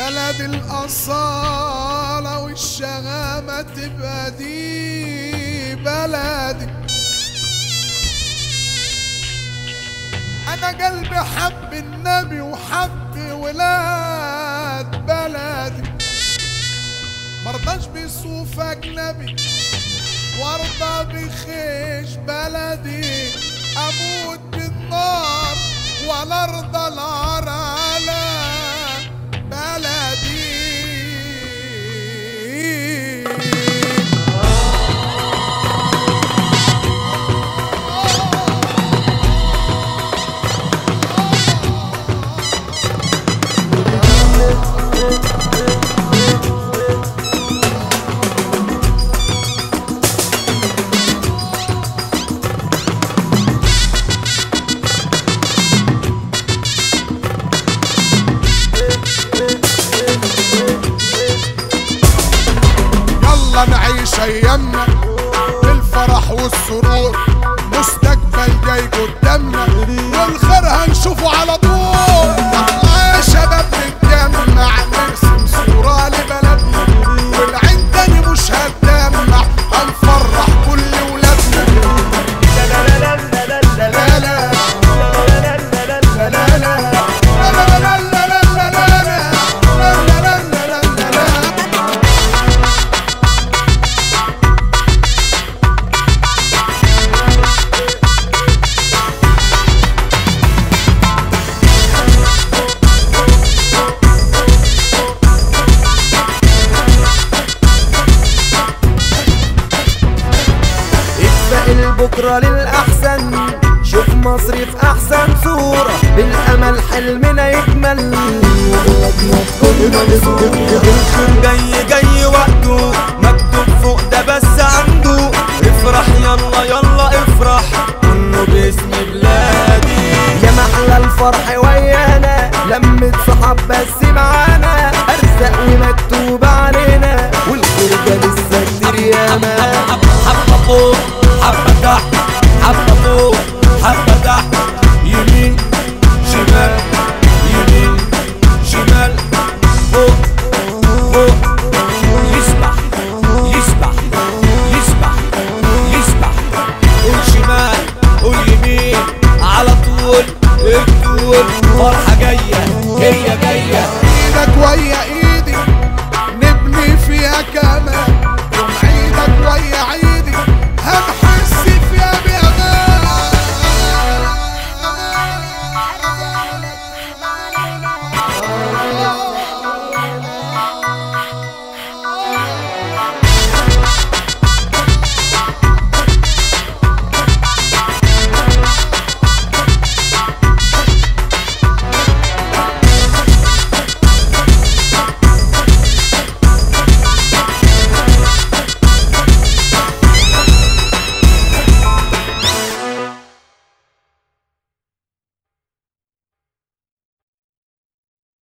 بلد الأصالة والشغامة تبقى دي بلدي أنا قلبي حب النبي وحب ولاد بلدي مرضاش بصوف أجنبي وارضى بخيش بلدي أموت بالنار ولا أرضى العار على بلدي يلا نعيش ايامنا بالفرح والسرور مستقبل جاي قدامنا والخير هنشوفه على طول يا شباب نتجمع نرسم صورة لبلدنا والعين تاني مش هتدمع هنفرح كل ولادنا لا لا لا لا لا لا لا لا لا لا لا لا اتفق البكرة للأحسن شوف مصر في أحسن صورة بالأمل حلمنا يكمل وبلادنا تكون منصورة الخير جاي جاي وقته مكتوب فوق ده بس عنده افرح يلا يلا افرح كله باسم بلادي يا محلى الفرح ويانا لمة صحاب بس معانا أرزق ومكتوب علينا والخير ده لسه كتير ياما حبة فوق حبة تحت